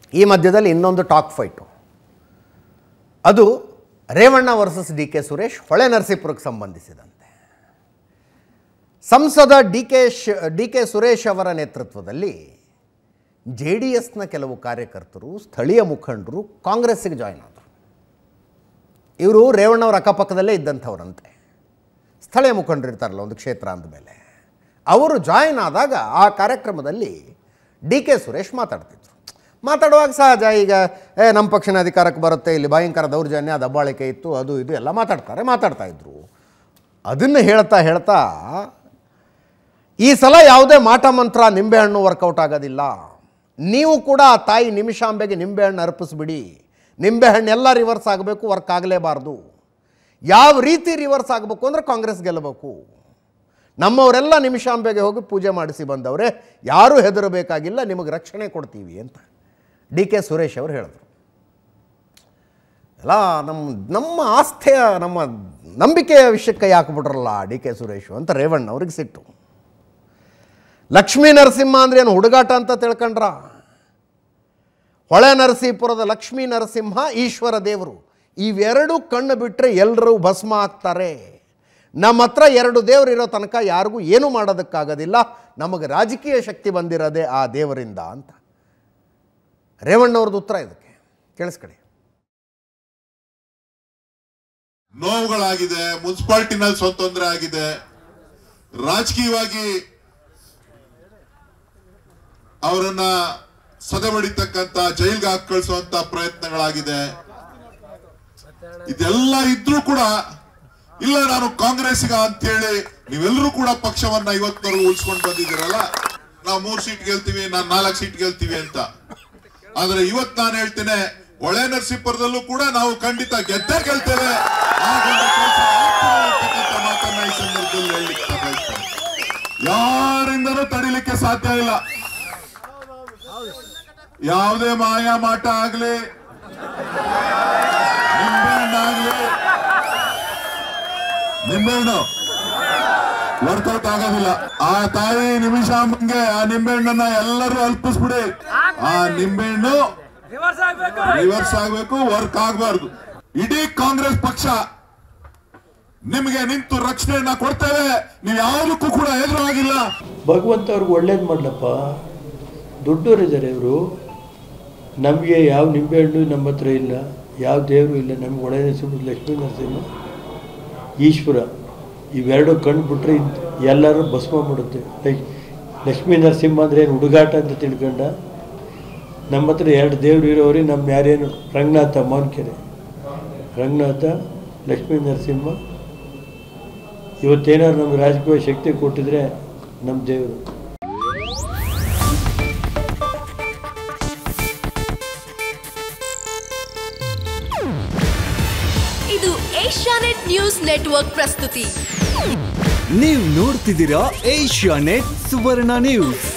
ಈ ಮಧ್ಯದಲ್ಲಿ ಇನ್ನೊಂದು ಟಾಕ್ ಫೈಟು ಅದು Revanna versus D K Suresh ಹೊಳೆ ನರಸೀಪುರಕ್ಕೆ ಸಂಬಂಧಿಸಿದಂತೆ ಸಂಸದ ಡಿ ಕೆ ಶ್ ಡಿ ಕೆ ಸುರೇಶ್ ಅವರ ನೇತೃತ್ವದಲ್ಲಿ ಜೆ ಡಿ ಎಸ್ನ ಕೆಲವು ಕಾರ್ಯಕರ್ತರು ಸ್ಥಳೀಯ ಮುಖಂಡರು ಕಾಂಗ್ರೆಸ್ಸಿಗೆ ಜಾಯ್ನ್ ಆದರು ಇವರು ರೇವಣ್ಣವ್ರ ಅಕ್ಕಪಕ್ಕದಲ್ಲೇ ಇದ್ದಂಥವ್ರಂತೆ ಸ್ಥಳೀಯ ಮುಖಂಡರು ಇರ್ತಾರಲ್ಲ ಒಂದು ಕ್ಷೇತ್ರ ಅಂದಮೇಲೆ ಅವರು ಜಾಯಿನ್ ಆದಾಗ ಆ ಕಾರ್ಯಕ್ರಮದಲ್ಲಿ ಡಿ ಕೆ ಸುರೇಶ್ ಮಾತಾಡ್ತಿದ್ರು ಮಾತಾಡುವಾಗ ಸಹಜ ಈಗ ಏ ನಮ್ಮ ಪಕ್ಷನ ಅಧಿಕಾರಕ್ಕೆ ಬರುತ್ತೆ ಇಲ್ಲಿ ಭಯಂಕರ ದೌರ್ಜನ್ಯ ದಬ್ಬಾಳಿಕೆ ಇತ್ತು ಅದು ಇದು ಎಲ್ಲ ಮಾತಾಡ್ತಾರೆ ಮಾತಾಡ್ತಾ ಇದ್ರು ಅದನ್ನು ಹೇಳ್ತಾ ಹೇಳ್ತಾ ಈ ಸಲ ಯಾವುದೇ ಮಾಟ ಮಂತ್ರ ನಿಂಬೆಹಣ್ಣು ವರ್ಕೌಟ್ ಆಗೋದಿಲ್ಲ ನೀವು ಕೂಡ ಆ ತಾಯಿ ನಿಮಿಷಾಂಬೆಗೆ ನಿಂಬೆಹಣ್ಣು ಅರ್ಪಿಸ್ಬಿಡಿ ನಿಂಬೆಹಣ್ಣು ಎಲ್ಲ ರಿವರ್ಸ್ ಆಗಬೇಕು ವರ್ಕ್ ಆಗಲೇಬಾರ್ದು ಯಾವ ರೀತಿ ರಿವರ್ಸ್ ಆಗಬೇಕು ಅಂದರೆ ಕಾಂಗ್ರೆಸ್ ಗೆಲ್ಲಬೇಕು ನಮ್ಮವರೆಲ್ಲ ನಿಮಿಷಾಂಬೆಗೆ ಹೋಗಿ ಪೂಜೆ ಮಾಡಿಸಿ ಬಂದವರೇ ಯಾರೂ ಹೆದರಬೇಕಾಗಿಲ್ಲ ನಿಮಗೆ ರಕ್ಷಣೆ ಕೊಡ್ತೀವಿ ಅಂತ ಡಿ ಕೆ ಸುರೇಶ್ ಅವರು ಹೇಳಿದ್ರು ಎಲ್ಲ ನಮ್ಮ ನಮ್ಮ ಆಸ್ಥೆಯ ನಮ್ಮ ನಂಬಿಕೆಯ ವಿಷಯಕ್ಕೆ ಯಾಕೆ ಬಿಟ್ರಲ್ಲ ಡಿ ಕೆ ಸುರೇಶು ಅಂತ ರೇವಣ್ಣ ಅವ್ರಿಗೆ ಸಿಟ್ಟು ಲಕ್ಷ್ಮೀ ನರಸಿಂಹ ಅಂದ್ರೆ ಏನು ಹುಡುಗಾಟ ಅಂತ ತಿಳ್ಕೊಂಡ್ರ ಹೊಳೆ ನರಸೀಪುರದ ಲಕ್ಷ್ಮೀ ನರಸಿಂಹ ಈಶ್ವರ ದೇವರು ಇವೆರಡು ಕಣ್ಣು ಬಿಟ್ಟರೆ ಎಲ್ಲರೂ ಭಸ್ಮ ಆಗ್ತಾರೆ ನಮ್ಮ ಹತ್ರ ಎರಡು ದೇವರು ಇರೋ ತನಕ ಯಾರಿಗೂ ಏನೂ ಮಾಡೋದಕ್ಕಾಗೋದಿಲ್ಲ ನಮಗೆ ರಾಜಕೀಯ ಶಕ್ತಿ ಬಂದಿರೋದೇ ಆ ದೇವರಿಂದ ಅಂತ ರೇವಣ್ಣವ್ರದ್ದು ಉತ್ತರ ಇದಕ್ಕೆ ಕೇಳಿಸ್ಕೊಳ್ಳಿ ನೋವುಗಳಾಗಿದೆ ಮುನ್ಸಿಪಾಲಿಟಿನಲ್ಲಿ ಸ್ವಲ್ಪ ತೊಂದರೆ ಆಗಿದೆ ರಾಜಕೀಯವಾಗಿ ಅವರನ್ನ ಸದೆಬಡಿತಕ್ಕಂತ ಜೈಲ್ಗೆ ಹಾಕಿ ಕಳಿಸುವಂತ ಪ್ರಯತ್ನಗಳಾಗಿದೆ ಇದೆಲ್ಲ ಇದ್ರೂ ಕೂಡ ಇಲ್ಲ ನಾನು ಕಾಂಗ್ರೆಸ್ಗ ಅಂತೇಳಿ ನೀವೆಲ್ಲರೂ ಕೂಡ ಪಕ್ಷವನ್ನ ಇವತ್ತಿನವರೆಗೂ ಉಳಿಸ್ಕೊಂಡು ಬಂದಿದ್ದೀರಲ್ಲ ನಾವು ಮೂರ್ ಸೀಟ್ ಗೆಲ್ತೀವಿ ನಾನ್ ನಾಲ್ಕು ಸೀಟ್ ಗೆಲ್ತೀವಿ ಅಂತ ಆದ್ರೆ ಇವತ್ ನಾನು ಹೇಳ್ತೇನೆ ಒಳೆ ನರಸೀಪುರದಲ್ಲೂ ಕೂಡ ನಾವು ಖಂಡಿತ ಗೆದ್ದೇ ಗೆಲ್ತೇವೆ ಹಾಗೊಂದು ಕೆಲ್ಸ ಆಗ್ತದೆ ಅಂತಕ್ಕಂಥ ಮಾತನ್ನ ಈ ಸಂದರ್ಭದಲ್ಲಿ ಹೇಳಲಿಕ್ಕೆ ನಾನು ಬಯಸ್ತೇನೆ. ಯಾರಿಂದನೂ ತಡಿಲಿಕ್ಕೆ ಸಾಧ್ಯ ಇಲ್ಲ ಯಾವುದೇ ಮಾಯಾ ಮಾಟ ಆಗ್ಲಿ ನಿಂಬೆಹಣ್ಣಾಗ್ಲಿ ನಿಂಬೆಹಣ್ಣು ವರ್ಕೌಟ್ ಆಗೋದಿಲ್ಲ ಆ ತಾಯಿ ನಿಮಿಷಾಂಬಂಗೆ ಆ ನಿಂಬೆಹಣ್ಣನ್ನ ಎಲ್ಲರೂ ಅಲ್ಪಿಸ್ಬಿಡಿ ಆ ನಿಂಬೆಹಣ್ಣು ರಿವರ್ಸ್ ಆಗ್ಬೇಕು ರಿವರ್ಸ್ ಆಗ್ಬೇಕು ವರ್ಕ್ ಆಗಬಾರ್ದು ಇಡೀ ಕಾಂಗ್ರೆಸ್ ಪಕ್ಷ ನಿಮಗೆ ನಿಂತು ರಕ್ಷಣೆಯನ್ನ ಕೊಡ್ತೇವೆ ನೀವು ಯಾವುದಕ್ಕೂ ಕೂಡ ಎದುರಾಗಿಲ್ಲ ಭಗವಂತ ಅವ್ರಿಗೆ ಒಳ್ಳೇದು ಮಾಡಲಪ್ಪ ದೊಡ್ಡವರಿದ್ದಾರೆ ಇವರು ನಮಗೆ ಯಾವ ನಿಂಬೆಹಣ್ಣು ನಮ್ಮ ಹತ್ರ ಇಲ್ಲ ಯಾವ ದೇವರು ಇಲ್ಲ ನಮ್ಗೆ ಒಳ್ಳೆ ನರಸಿಂಹ ಲಕ್ಷ್ಮೀ ನರಸಿಂಹ ಈಶ್ವರ ಇವೆರಡು ಕಣ್ಣು ಬಿಟ್ಟರೆ ಎಲ್ಲರೂ ಭಸ್ಮ ಮಾಡುತ್ತೆ ಲಕ್- ಲಕ್ಷ್ಮೀ ನರಸಿಂಹ ಅಂದರೆ ಏನು ಹುಡುಗಾಟ ಅಂತ ತಿಳ್ಕೊಂಡ ನಮ್ಮ ಹತ್ರ ಎರಡು ದೇವ್ರು ಇರೋರಿ ನಮ್ಮ ಯಾರೇನು ರಂಗನಾಥ ಮಾನ್ಕೆರೆ ರಂಗನಾಥ ಲಕ್ಷ್ಮೀ ನರಸಿಂಹ ಇವತ್ತೇನಾದ್ರು ನಮ್ಗೆ ರಾಜಕೀಯ ಶಕ್ತಿ ಕೊಟ್ಟಿದ್ರೆ ನಮ್ಮ ದೇವರು ಇದು ಏಷ್ಯಾನೆಟ್ ನ್ಯೂಸ್ ನೆಟ್ವರ್ಕ್ ಪ್ರಸ್ತುತಿ ನೀವು ನೋಡ್ತಿದ್ದೀರಾ ಏಷ್ಯಾ ನೆಟ್ ಸುವರ್ಣ ನ್ಯೂಸ್